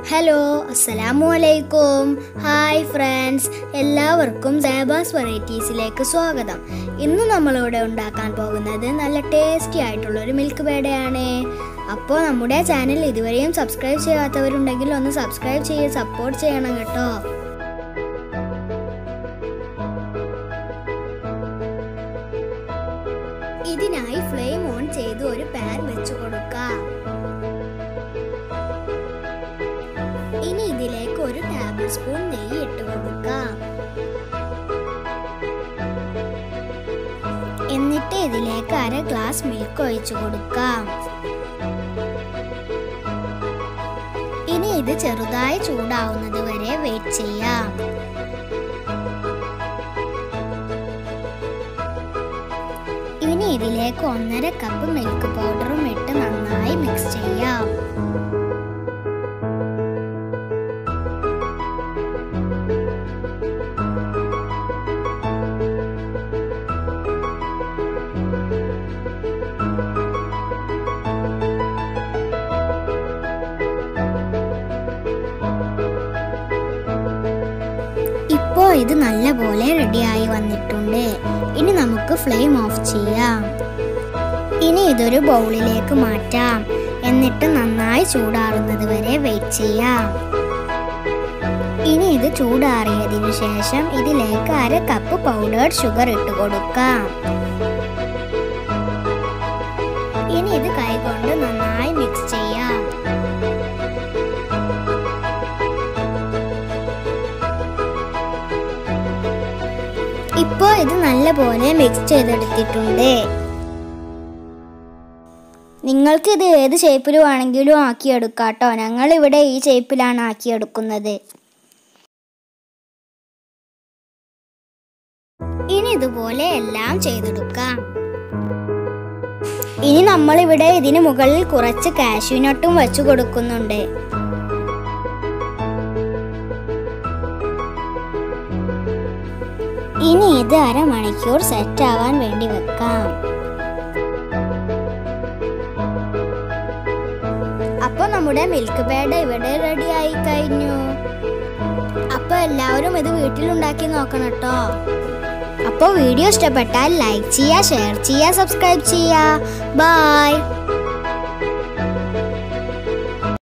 hello അസ്സലാമു അലൈക്കും hi friends എല്ലാവർക്കും സേബാസ് വെറൈറ്റീസിലേക്ക് സ്വാഗതം ഇന്ന് നമ്മളിവിടെ ഉണ്ടാക്കാൻ പോകുന്നത് നല്ല ടേസ്റ്റി ആയിട്ടുള്ള ഒരു മിൽക്ക് പേടയാണ് അപ്പോൾ നമ്മുടെ ചാനൽ ഇതുവരെയും സബ്സ്ക്രൈബ് ചെയ്യാത്തവരുണ്ടെങ്കിൽ ഒന്ന് സബ്സ്ക്രൈബ് ചെയ്ത് സപ്പോർട്ട് ചെയ്യണം കേട്ടോ ഇതിനായി ഫ്ലെയിം ഓൺ ചെയ്ത് ഒരു പാൻ വെച്ചു കൊടുക്കാം ഇനി ഇതിലേക്ക് ഒരു ടേബിൾ സ്പൂൺ നെയ്യ് ഇട്ട് കൊടുക്കാം എന്നിട്ട് ഇതിലേക്ക് അര ഗ്ലാസ് മിൽക്ക് ഒഴിച്ചു കൊടുക്കാം ഇനി ഇത് ചെറുതായി ചൂടാവുന്നത് വരെ വെയിറ്റ് ചെയ്യാം ഇനി ഇതിലേക്ക് ഒന്നര കപ്പ് മിൽക്ക് പൗഡറും ഇട്ട് നന്നായി മിക്സ് ചെയ്യാം ഇപ്പോൾ ഇത് നല്ലപോലെ റെഡിയായി വന്നിട്ടുണ്ട് ഇനി നമുക്ക് ഫ്ലെയിം ഓഫ് ചെയ്യാം ഇനി ഇതൊരു ബൗളിലേക്ക് മാറ്റാം എന്നിട്ട് നന്നായി ചൂടാറുന്നത് വരെ വെയിറ്റ് ചെയ്യാം ഇനി ഇത് ചൂടാറിയതിനു ശേഷം ഇതിലേക്ക് അര കപ്പ് പൗഡേർഡ് ഷുഗർ ഇട്ട് കൊടുക്കാം ഇനി ഇത് കൈകൊണ്ട് നന്നായി മിക്സ് ചെയ്യാം ഇപ്പോൾ ഇത് നല്ലപോലെ മിക്സ് ചെയ്തെടുത്തിട്ടുണ്ട് നിങ്ങൾക്ക് ഇത് ഏത് ഷേപ്പിൽ വേണമെങ്കിലും ആക്കിയെടുക്കാം കേട്ടോ ഞങ്ങൾ ഇവിടെ ഈ ഷേപ്പിലാണ് ആക്കിയെടുക്കുന്നത് ഇനി ഇതുപോലെ എല്ലാം ചെയ്തെടുക്കാം ഇനി നമ്മൾ ഇവിടെ ഇതിന് മുകളിൽ കുറച്ച് കാഷ്യൂ നട്ടും വെച്ചു കൊടുക്കുന്നുണ്ട് ഇനി ഇത് അരമണിക്കൂർ സെറ്റ് ആവാൻ വേണ്ടി വെക്കാം അപ്പൊ നമ്മുടെ മിൽക്ക് പേഡ് ഇവിടെ റെഡി ആയി കഴിഞ്ഞു അപ്പൊ എല്ലാവരും ഇത് വീട്ടിലുണ്ടാക്കി നോക്കണം കേട്ടോ അപ്പോൾ വീഡിയോ ഇഷ്ടപ്പെട്ടാൽ ലൈക്ക് ചെയ്യുക ഷെയർ ചെയ്യുക സബ്സ്ക്രൈബ് ചെയ്യുക ബൈ